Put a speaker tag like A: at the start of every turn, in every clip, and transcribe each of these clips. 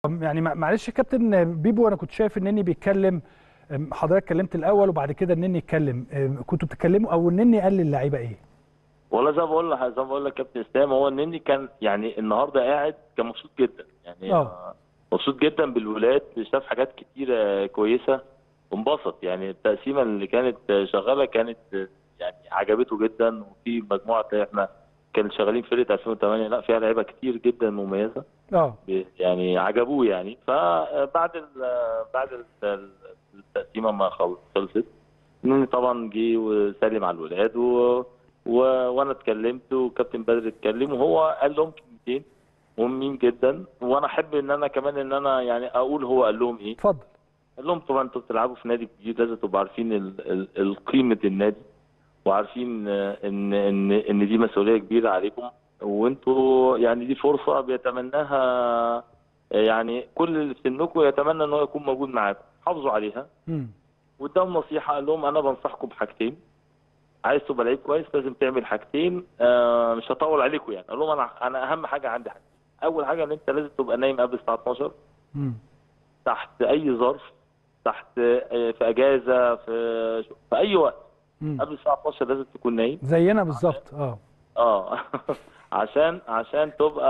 A: يعني مع- معلش يا كابتن بيبو انا كنت شايف ان اني بيتكلم أم، حضرتك اتكلمت الاول وبعد كده ان يتكلم أم، كنتوا بتتكلموا او ان قال للعيبه ايه
B: والله زي ما بقول لك زي ما بقول لك كابتن اسلام هو النني كان يعني النهارده قاعد كان مبسوط جدا يعني
A: آه.
B: آه، مبسوط جدا بالولاد شاف حاجات كتيره كويسه وانبسط يعني التقسيمه اللي كانت شغاله كانت يعني عجبته جدا وفي مجموعه احنا كانوا شغالين فرقه 2008 لا فيها لعيبه كتير جدا مميزه
A: اه
B: ب- يعني عجبوه يعني فبعد ال- بعد ال- التقسيمه ما خل- خلصت نوني طبعا جه وسلم على الولاد و... و... وانا اتكلمت وكابتن بدر اتكلم وهو قال لهم كلمتين مهمين جدا وانا احب ان انا كمان ان انا يعني اقول هو قال لهم ايه
A: اتفضل
B: قال لهم طبعا انتوا بتلعبوا في نادي جديد لازم تبقوا عارفين ال... ال... ال- قيمه النادي وعارفين آه، ان ان ان دي مسؤوليه كبيره عليكم وانتوا يعني دي فرصه بيتمناها آه، يعني كل اللي في سنكم يتمنى ان هو يكون موجود معاكم حافظوا عليها
A: مم.
B: واداهم نصيحه قال لهم انا بنصحكم بحاجتين عايز تبقى لعيب كويس لازم تعمل حاجتين آه مش هطول عليكم يعني قال لهم انا انا اهم حاجه عندي حاجه اول حاجه ان انت لازم تبقى نايم قبل الساعه 12
A: مم.
B: تحت اي ظرف تحت آه، في اجازه في في اي وقت
A: مم.
B: قبل الساعه 12 لازم تكون نايم
A: زينا بالظبط اه
B: اه عشان عشان تبقى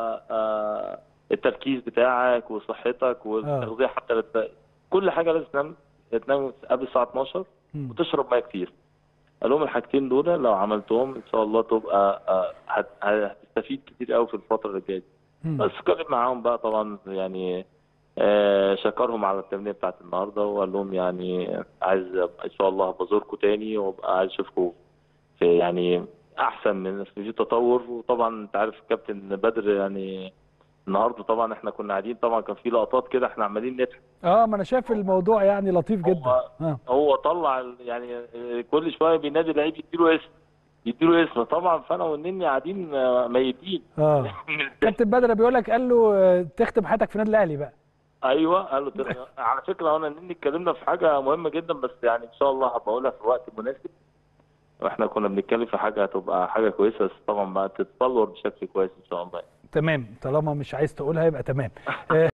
B: آه التركيز بتاعك وصحتك والتغذيه حتى للت... كل حاجه لازم تنام تنام قبل الساعه 12
A: مم.
B: وتشرب ميه كتير قال لهم الحاجتين دول لو عملتهم ان شاء الله تبقى آه، هت- هتستفيد كتير قوي في الفتره اللي جايه دي.
A: مم.
B: بس اتكلم معاهم بقى طبعا يعني آه، شكرهم على التمرين بتاعت النهارده وقال لهم يعني عايز أبقى ان شاء الله هبقى ازوركم تاني وابقى عايز اشوفكم في يعني احسن من في تطور وطبعا انت عارف الكابتن بدر يعني النهارده طبعا احنا كنا قاعدين طبعا كان في لقطات كده احنا عمالين نضحك
A: اه ما انا شايف الموضوع يعني لطيف جدا
B: هو-
A: اه
B: هو طلع ال- يعني آه، كل شويه بينادي لعيب يديله اسم يديله اسم طبعا فانا والنني قاعدين آه، ميتين
A: اه كابتن بدر بيقول لك قال له آه، تختم حياتك في النادي الاهلي بقى
B: ايوه قال له تر- على فكره انا النني اتكلمنا في حاجه مهمه جدا بس يعني ان شاء الله هبقى اقولها في الوقت المناسب واحنا كنا بنتكلم في حاجه هتبقى حاجه كويسه بس طبعا بقى تتطور بشكل كويس ان شاء الله
A: تمام طالما مش عايز تقولها يبقى تمام آه،